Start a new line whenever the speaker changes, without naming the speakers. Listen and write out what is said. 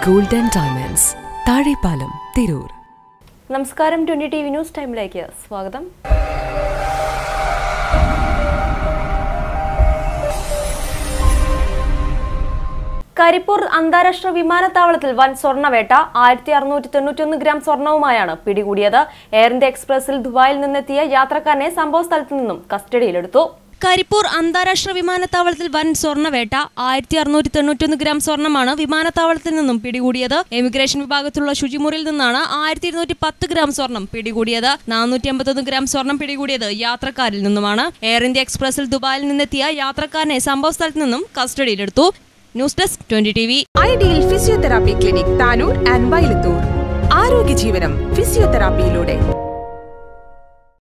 golden diamonds Thazhepalam Tirur
നമസ്കാരം twenty T V news ടൈമിലേക്ക് സ്വാഗതം കരിപ്പൂർ അന്താരാഷ്ട്ര വിമാനത്താവളത്തിൽ വൻ സ്വർണ്ണവേട്ട ആയിരത്തി അറുന്നൂറ്റി തൊണ്ണൂറ്റൊന്ന് ഗ്രാം സ്വർണവുമായാണ് പിടികൂടിയത് എയർ ഇന്ത്യ എക്സ്പ്രസിൽ ദുബായിൽ നിന്നെത്തിയ യാത്രക്കാരനെ സംഭവ സ്ഥലത്തു നിന്നും കസ്റ്റഡിയിലെടുത്തു കരിപ്പൂർ അന്താരാഷ്ട്ര വിമാനത്താവളത്തിൽ വൻ സ്വർണ്ണവേട്ട ആയിരത്തി അറുന്നൂറ്റി തൊണ്ണൂറ്റൊന്ന് ഗ്രാം സ്വർണ്ണമാണ് വിമാനത്താവളത്തിൽ നിന്നും പിടികൂടിയത് എമിഗ്രേഷൻ വിഭാഗത്തിലുള്ള ശുചിമുറിയിൽ നിന്നാണ് ആയിരത്തി ഇരുന്നൂറ്റി പത്ത് ഗ്രാം സ്വർണം പിടികൂടിയത് നാനൂറ്റി അമ്പത്തൊന്ന് ഗ്രാം സ്വർണം പിടികൂടിയത് യാത്രക്കാരിൽ നിന്നുമാണ് എയർ ഇന്ത്യ എക്സ്പ്രസിൽ ദുബായിൽ നിന്നെത്തിയ യാത്രക്കാരനെ സംഭവ സ്ഥലത്ത് നിന്നും കസ്റ്റഡിയിലെടുത്തു news desk twenty T V
ideal physiotherapy clinic Tanur and Vailathur ആരോഗ്യ ജീവനം ഫിസിയോതെറാപ്പിയിലൂടെ